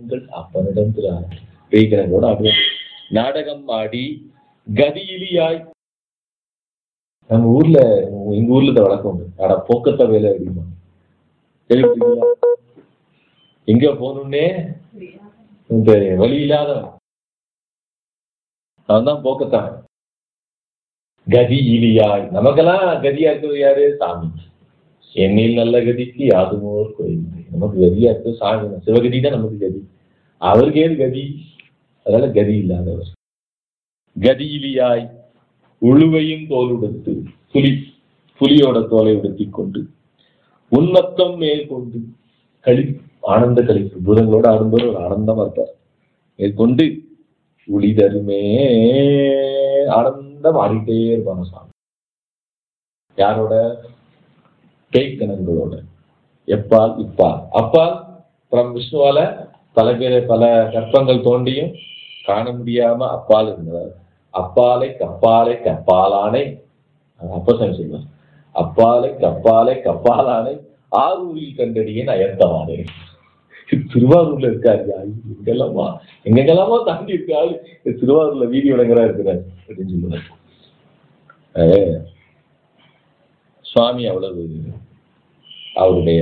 நாடகங்கள் அப்பனிடம் திரு பேய்கரங்களோட ஆடுவார் நாடகம் ஆடி கதியிலியாய் நம்ம ஊர்ல எங்க ஊர்ல இந்த வழக்கம் உண்டு அட போக்கத்த வேலை அப்படிமா கேள்விப்பட்டீங்களா எங்க போகணும்னே இந்த வழி இல்லாதவன் அவன் தான் போக்கத்தான் கதி இலியாய் நமக்கெல்லாம் கதியா இருக்கிறது யாரு சாமி என்னில் நல்ல கதிக்கு யாதுமோர் கோயில் நமக்கு கதியா இருக்கிறது சாமி தான். சிவகதி தான் நமக்கு கதி அவருக்கு ஏது கதி அதனால கதி இல்லாதவர் கதியிலியாய் உழுவையும் தோலுடுத்து புலி புலியோட தோலை உடுத்தி கொண்டு உன்மத்தம் மேற்கொண்டு களி ஆனந்த கழிப்பு பூதங்களோட ஆடும்போது ஒரு ஆனந்தமா இருப்பார் மேற்கொண்டு உளிதருமே ஆனந்தம் ஆடிட்டே இருப்பாங்க சாமி யாரோட பேய்க்கணங்களோட எப்பால் இப்பால் அப்பால் புறம் விஷ்ணுவால பல பேர் பல கற்பங்கள் தோண்டியும் காண முடியாம அப்பால் இருந்தார் அப்பாலை கப்பாலை கப்பாலானை அப்பசாமி சொல்லுவார் அப்பாலை கப்பாலை கப்பாலானை ஆரூரில் கண்டடியேன் அயர்த்தவானே திருவாரூர்ல இருக்காரு எங்கெல்லாமா எங்கெல்லாமா தாண்டி இருக்காரு திருவாரூர்ல வீதி வழங்குறா இருக்கிறார் அப்படின்னு சொல்லுவார் அஹ் சுவாமி அவ்வளவு அவருடைய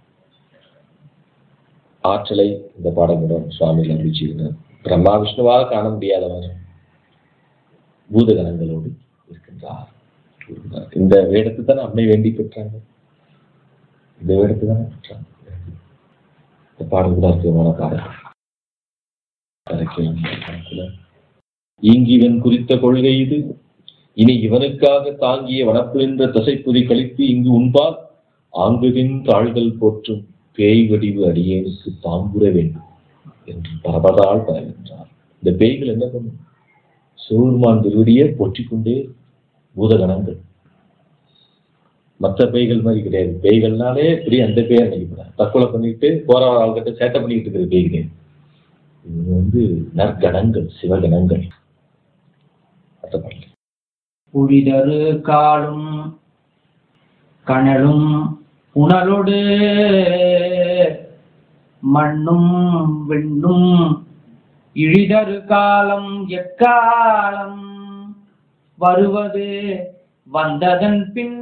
ஆற்றலை இந்த பாடமுடன் சுவாமியில் அறிவிச்சிருந்தார் பிரம்மா விஷ்ணுவால் காண முடியாதவர் பூதகணங்களோடு இருக்கின்றார் கூறுகிறார். இந்த வேடத்தை தான் அம்மை வேண்டி பெற்றாங்க இந்த வேடத்தை தான் பெற்றாங்க இந்த பாடல் கூட அற்புதமான பாடல் கரைக்கலாம் கணக்குல. ஈங்கிவன் குறித்த கொள்கை இது இனி இவனுக்காக தாங்கிய வனப்பு என்ற தசைப்புதி கழித்து இங்கு உண்பால் ஆங்குதின் தாள்கள் போற்றும் பேய் வடிவு அடியேனுக்கு தாங்குற வேண்டும் என்று பரபதால் பரவின்றார் இந்த பேய்கள் என்ன பண்ணும் சிவபெருமான் திருவடியை போற்றிக்கொண்டே பூதகணங்கள் மற்ற பேய்கள் மாதிரி கிடையாது பேய்கள்னாலே இப்படி அந்த பேயை நினைக்கப்படாது தற்கொலை பண்ணிட்டு போற ஆள்கிட்ட சேட்டை பண்ணிட்டு இருக்கிற பேய் கிடையாது இது வந்து நற்கணங்கள் சிவகணங்கள் அடுத்த பாடல். புரிதரு காலும் கனலும் உணலொடு மண்ணும் விண்ணும் இழிதரு காலம் எக்காலம் வருவது வந்ததன் பின்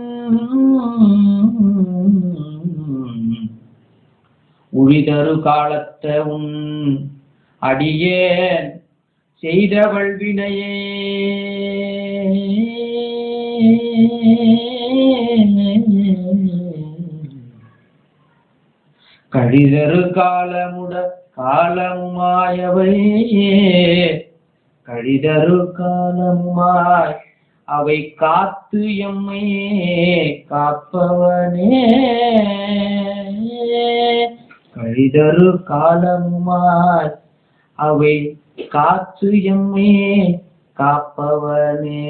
உழிதரு காலத்த உன் அடியேன் செய்தவள் வினையே கழிதரு காலமுட காலமுமாயவை கழிதரு காலமுமாய் அவை காத்து எம்மை காப்பவனே கழிதரு காலமுமாய் அவை காத்து எம்மே காப்பவனே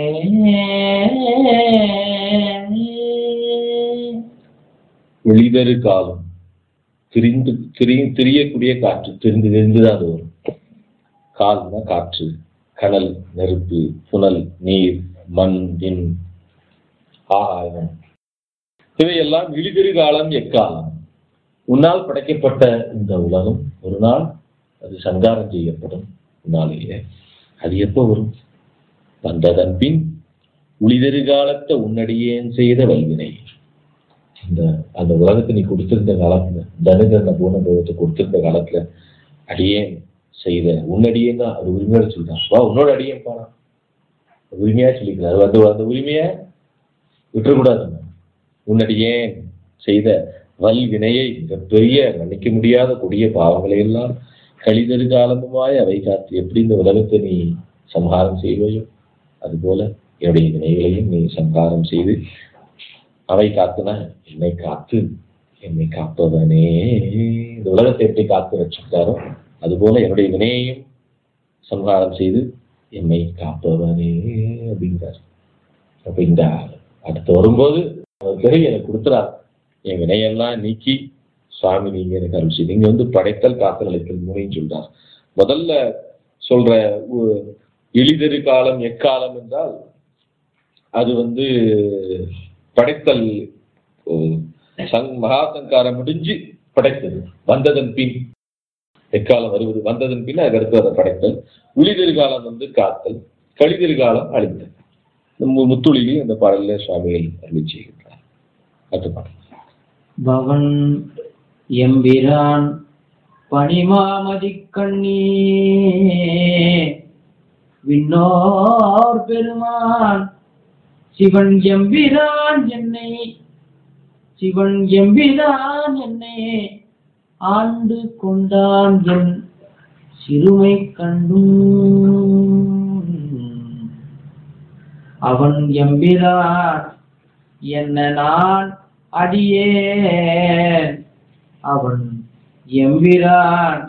ஒளிதரு காலம் திரிந்து திரி திரியக்கூடிய காற்று திரிந்து திரிந்துதான் அது வரும் கால்னா காற்று கடல் நெருப்பு புனல் நீர் மண் விண் ஆகாயம் இவையெல்லாம் இழிதிரு காலம் எக்காலம் உன்னால் படைக்கப்பட்ட இந்த உலகம் ஒரு நாள் அது சங்காரம் செய்யப்படும் உன்னாலேயே அது எப்போ வரும் வந்ததன் பின் உளிதெரு காலத்தை உன்னடியேன் செய்த வல்வினை இந்த அந்த உலகத்தை நீ கொடுத்திருந்த காலத்துல தனுகரண பூனபோகத்தை கொடுத்திருந்த காலத்துல அடியேன் செய்த உன்னடியேன் தான் அது உரிமையோட சொல்றான் வா உன்னோட அடியேன் பாடா உரிமையா சொல்லிக்கிறார் அந்த அந்த உரிமையை விட்டுறக்கூடாது நம்ம. உன்னடியேன் செய்த வல் வினையை மிகப்பெரிய மன்னிக்க முடியாத கொடிய பாவங்களை எல்லாம் கழிதரு காலமுமாய் அவை காத்து எப்படி இந்த உலகத்தை நீ சம்ஹாரம் செய்வாயோ அதுபோல என்னுடைய வினைகளையும் நீ சம்ஹாரம் செய்து அவை காத்துனா என்னை காத்து என்னை காப்பவனே இந்த உலகத்தை எப்படி காத்து வச்சிருக்காரோ அதுபோல என்னுடைய வினையையும் சம்ஹாரம் செய்து என்னை காப்பவனே அப்படிங்கிறார் அப்ப இந்த அடுத்து வரும்போது அவர் பிறகு எனக்கு கொடுத்துறார் என் வினையெல்லாம் நீக்கி சுவாமி நீங்க எனக்கு அருள் செய்து இங்க வந்து படைத்தல் காத்தல் அளித்தல் மூணையும் சொல்றார் முதல்ல சொல்ற உ- எளிதரு காலம் எக்காலம் என்றால் அது வந்து படைத்தல் ஓ, சங் மகா சங்காரம் முடிஞ்சு படைத்தது வந்ததன் பின் எக்காலம் வருவது வந்ததன் பின் அதுக்கடுத்து அதை படைத்தல் உளிதிர்காலம் வந்து காத்தல் கழிதிர்காலம் அழித்தல் இந்த மு- முத்துளிலையும் இந்த பாடல்ல சுவாமிகள் அருளி செய்கின்றார் அடுத்த பாடல் பவன் எம்பிரான் பனிமாமதி கண்ணீ விண்ணோர் பெருமான் சிவன் எம்பிரான் என்னை சிவன் எம்பிரான் என்னை ஆண்டு கொண்டான் என் சிறுமை கண்டும் அவன் எம்பிரான் என்ன நான் அடியேன் அவன் எம்பிரான்